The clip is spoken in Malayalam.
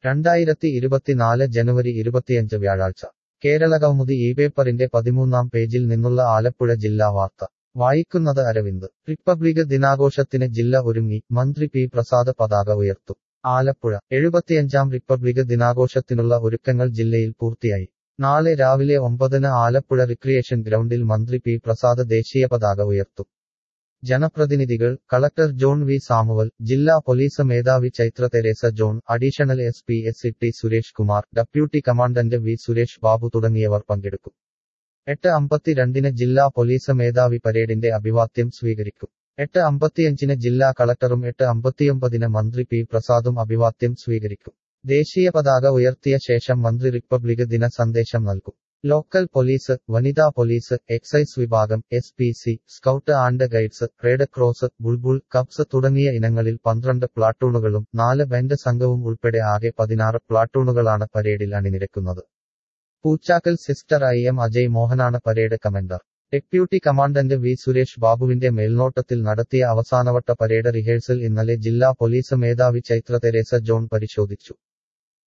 രണ്ടായിരത്തി ഇരുപത്തിനാല് ജനുവരി ഇരുപത്തിയഞ്ച് വ്യാഴാഴ്ച കേരളകൗമുദി ഈ പേപ്പറിന്റെ പതിമൂന്നാം പേജിൽ നിന്നുള്ള ആലപ്പുഴ ജില്ലാ വാർത്ത വായിക്കുന്നത് അരവിന്ദ് റിപ്പബ്ലിക് ദിനാഘോഷത്തിന് ജില്ല ഒരുങ്ങി മന്ത്രി പി പ്രസാദ് പതാക ഉയർത്തും ആലപ്പുഴ എഴുപത്തിയഞ്ചാം റിപ്പബ്ലിക് ദിനാഘോഷത്തിനുള്ള ഒരുക്കങ്ങൾ ജില്ലയിൽ പൂർത്തിയായി നാളെ രാവിലെ ഒമ്പതിന് ആലപ്പുഴ റിക്രിയേഷൻ ഗ്രൗണ്ടിൽ മന്ത്രി പി പ്രസാദ് ദേശീയ പതാക ഉയർത്തും ജനപ്രതിനിധികൾ കളക്ടർ ജോൺ വി സാമുവൽ ജില്ലാ പോലീസ് മേധാവി Chaithra Teresa John additional S P S T Suresh Kumar deputy commandant V Suresh Babu തുടങ്ങിയവർ പങ്കെടുക്കും എട്ട് അമ്പത്തിരണ്ടിന് ജില്ലാ പോലീസ് മേധാവി പരേഡിന്റെ അഭിവാദ്യം സ്വീകരിക്കും എട്ട് അമ്പത്തിയഞ്ചിന് ജില്ലാ കളക്ടറും എട്ട് അമ്പത്തിയൊമ്പതിന് മന്ത്രി പി പ്രസാദും അഭിവാദ്യം സ്വീകരിക്കും ദേശീയ പതാക ഉയർത്തിയ ശേഷം മന്ത്രി റിപ്പബ്ലിക് ദിന സന്ദേശം നൽകും ലോക്കൽ പോലീസ് വനിതാ പോലീസ് എക്സൈസ് വിഭാഗം S P C scout and guides red cross ബുൾബുൾ കപ്സ് തുടങ്ങിയ ഇനങ്ങളിൽ പന്ത്രണ്ട് പ്ലാറ്റൂണുകളും നാല് ബാൻഡ് സംഘവും ഉൾപ്പെടെ ആകെ പതിനാറ് പ്ലാറ്റൂണുകളാണ് പരേഡിൽ അണിനിരക്കുന്നത് Poochakkal sister I M Ajay മോഹനാണ് parade commander deputy commandant V Suresh ബാബുവിന്റെ മേൽനോട്ടത്തിൽ നടത്തിയ അവസാനവട്ട പരേഡ് റിഹേഴ്സൽ ഇന്നലെ ജില്ലാ പോലീസ് മേധാവി ചൈത്ര തെരേസ ജോൺ പരിശോധിച്ചു